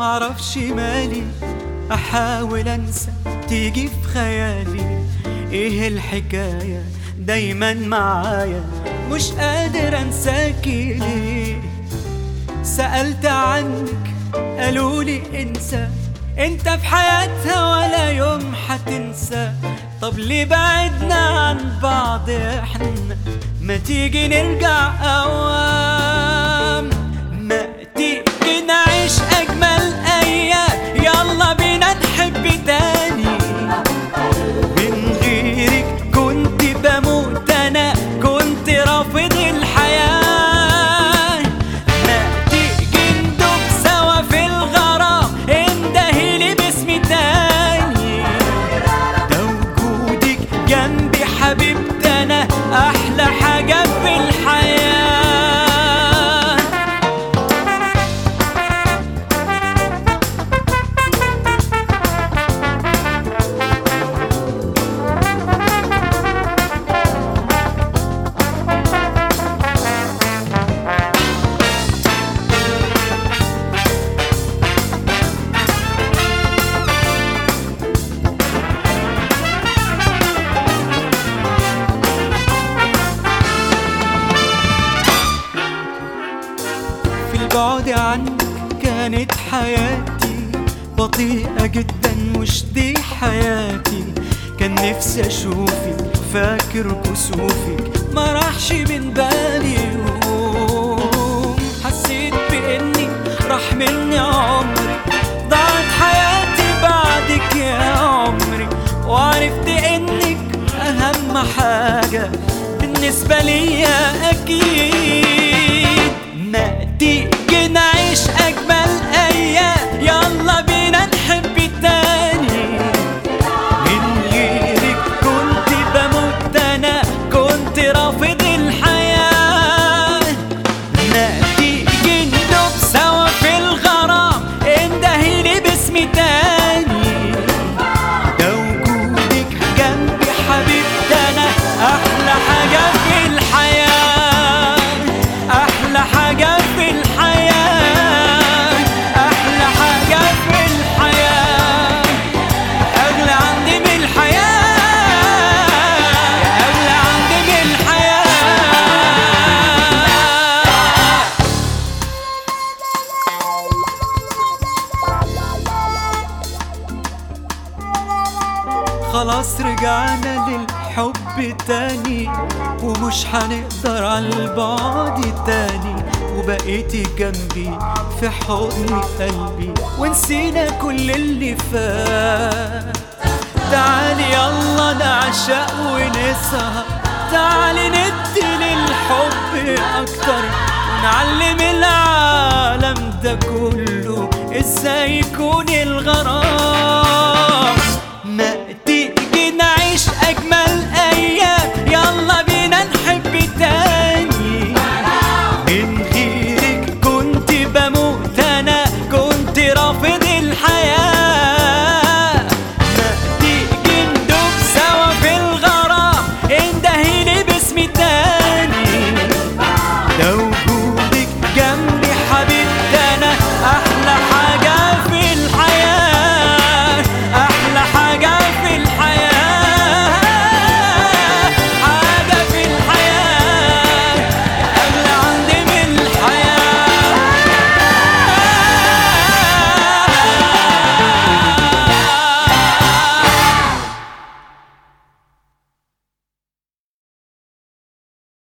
معرفش مالي احاول انسى تيجي في خيالي ايه الحكاية دايما معايا مش قادر انساكي ليه سألت عنك قالولي انسى انت في حياتها ولا يوم حتنسى طب ليه بعدنا عن بعض احنا ما تيجي نرجع اوام ما تيجي نعيش اجمل ايام يلا بينا نحب تاني من غيرك كنت بموت انا كنت رافض الحياة ما تيجي ندوب سوا في الغرام اندهيلي باسمي تاني ده وجودك جنبي حبيبتي انا احلى حاجة في الحياة في البعد عنك كانت حياتي بطيئة جدا مش دي حياتي كان نفسي اشوفك فاكر كسوفك ما راحش من بالي يوم حسيت باني راح مني عمري ضاعت حياتي بعدك يا عمري وعرفت انك اهم حاجة بالنسبة ليا اكيد ما تيجي نعيش اجمل ايام يلا بينا نحب تاني من غيرك كنت بموت انا كنت رافض الحياة ما تيجي ندوب سوا في الغرام اندهيلي باسمي تاني ده وجودك جنبي حبيبتي انا احلى حاجة في الحياة احلى حاجة في الحياة احلى حاجة في الحياة اغلى عندي من الحياة اغلى عندي من الحياة خلاص رجعنا للحب تاني ومش هنقدر على البعد تاني وبقيتي جنبي في حضن قلبي ونسينا كل اللي فات تعالي يلا نعشق ونسهر تعالي ندي للحب اكتر ونعلم العالم ده كله ازاي يكون الغرام